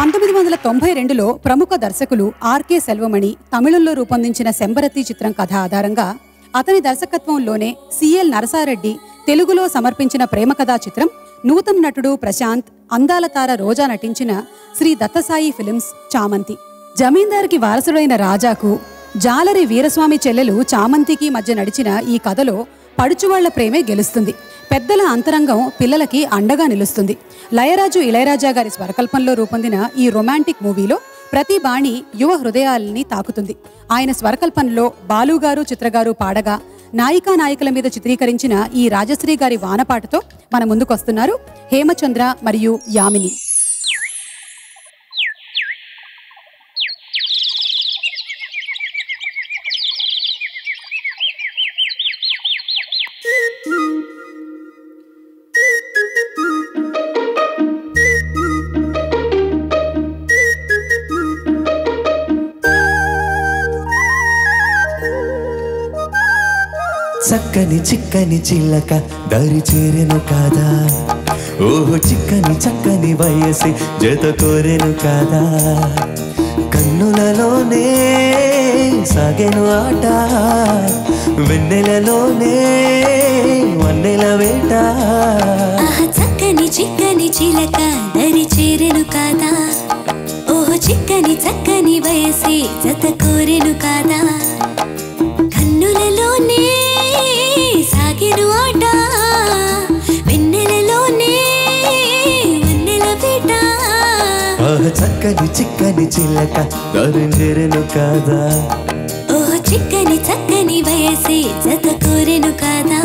పంతొమ్మిది వందల తొంభై రెండులో ప్రముఖ దర్శకులు ఆర్కే సెల్వమణి తమిళంలో రూపొందించిన సెంబరతి చిత్రం కథ ఆధారంగా అతని దర్శకత్వంలోనే సిఎల్ నరసారెడ్డి తెలుగులో సమర్పించిన ప్రేమ కథా చిత్రం నూతన నటుడు ప్రశాంత్ అందాల తార రోజా నటించిన శ్రీ దత్తసాయి ఫిలిమ్స్ చామంతి జమీందార్కి వారసుడైన రాజాకు జాలరి వీరస్వామి చెల్లెలు చామంతికి మధ్య నడిచిన ఈ కథలో పడుచువాళ్ల ప్రేమే గెలుస్తుంది పెద్దల అంతరంగం పిల్లలకి అండగా నిలుస్తుంది లయరాజు ఇళయరాజా గారి స్వరకల్పంలో రూపొందిన ఈ రొమాంటిక్ మూవీలో ప్రతి బాణి యువ హృదయాల్ని తాకుతుంది ఆయన స్వరకల్పనలో బాలుగారు చిత్రగారు పాడగా నాయికా నాయకుల మీద చిత్రీకరించిన ఈ రాజశ్రీ గారి వానపాటతో మన ముందుకొస్తున్నారు హేమచంద్ర మరియు యామిని చక్కని చిక్కని చిల్లక దరి చేరెను కాదా ఓహో చిక్కని చక్కని వయసి జత కోరెను కాదా కన్నులలోనే సాగెను ఆట వెన్నెలలోనే వన్నెల వేట ఆహా చక్కని చిక్కని చిలక దరి చేరెను కాదా ఓహో చిక్కని చక్కని వయసే జత కోరెను కాదా కన్నులలోనే సాగెను ఆట వెన్నెలలోనే వన్నెల వేట ఆహ చక్కని చిక్కని చిల్లక దరి చేరెను కాదా ఓహో చిక్కని చక్కని వయసే జత కోరెను కాదా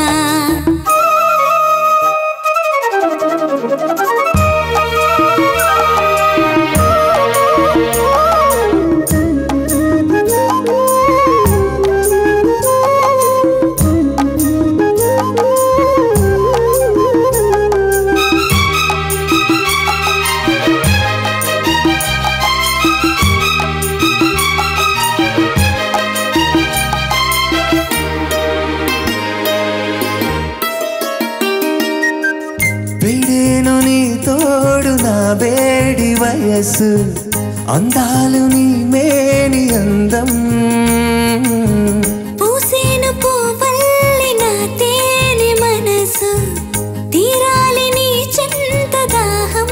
వేడేను నీ తోడు నా వేడి వయస్సు అందాలు నీ మేని అందం పూసేను పూవల్లి నా తేనె మనసు తీరాలి నీ చెంత దాహం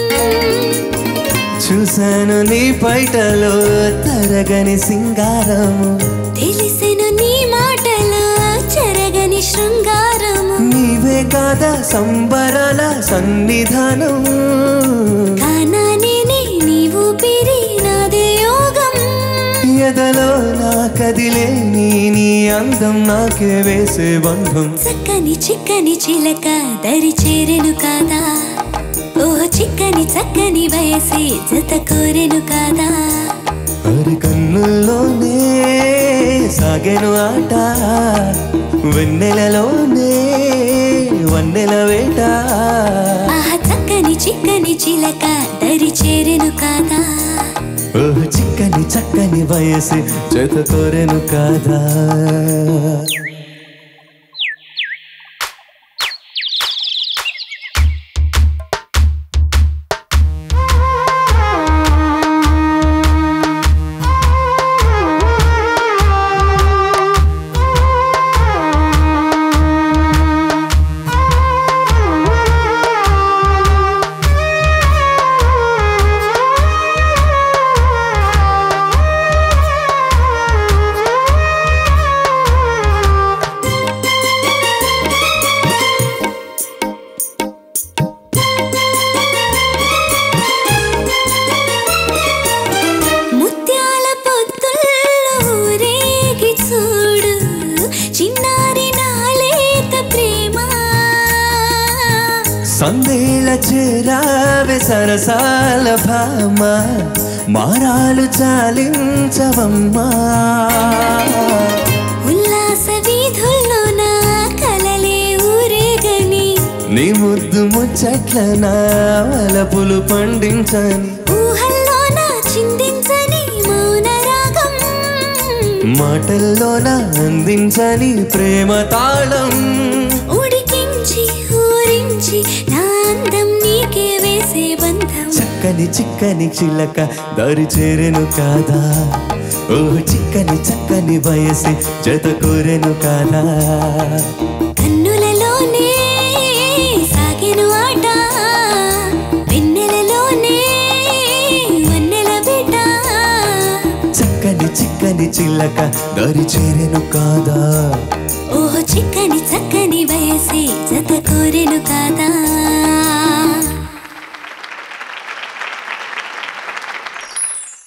చూశాను నీ పైటలో తరగని సింగారము తెలిసెను నీ మాటలో చెరగని శృంగారము నీవే కాదా సంబరాల సన్నిధానం కానానే నీవు పిరి నాదే యోగం ఎదలో నా కదిలే నీ నీ అందం నాకే వేసే బంధం చక్కని చిక్కని చిలక దరి చేరెను కాదా ఓ చిక్కని చక్కని వయసే జత కోరెను కాదా అరి కన్నుల్లోనే సాగెను ఆట వెన్నెలలోనే వన్నెల వేట ఆహా చక్కని చిక్కని చిలక దరి చేరెను కాదా ఓహ్ చిక్కని చక్కని వయసు చేత కోరెను కాదా ముత్యాల పొత్తుల్లో ఊరేగి చూడు చిన్నారి నాలేత ప్రేమ సందేళ చేరావే సరసాల భామ మారాలు చాలించవమ్మా ఉల్లాస వీధుల్లో నా కలలే ఊరేగని నీ ముద్దు ముచ్చట్ల నా వలపులు పండించని ఊహల్లో నా చిందించని మౌన రాగం మాటల్లోన అందించని ప్రేమ తాళం ఉడికించి ఊరించి నా అందం నీకే వేసే బంధం చిక్కని చిక్కని చిలక దారి చేరెను కాదా ఓహో చిక్కని చక్కని వయసి జత కోరెను కాదా కన్నులలోనే సాగెను ఆట వెన్నెలలోనే వన్నెల బిడ్డ చక్కని చిక్కని చిలక దారి చేరెను కాదా ఓహో చిక్కని చక్కని వయసే జత కోరెను కాదా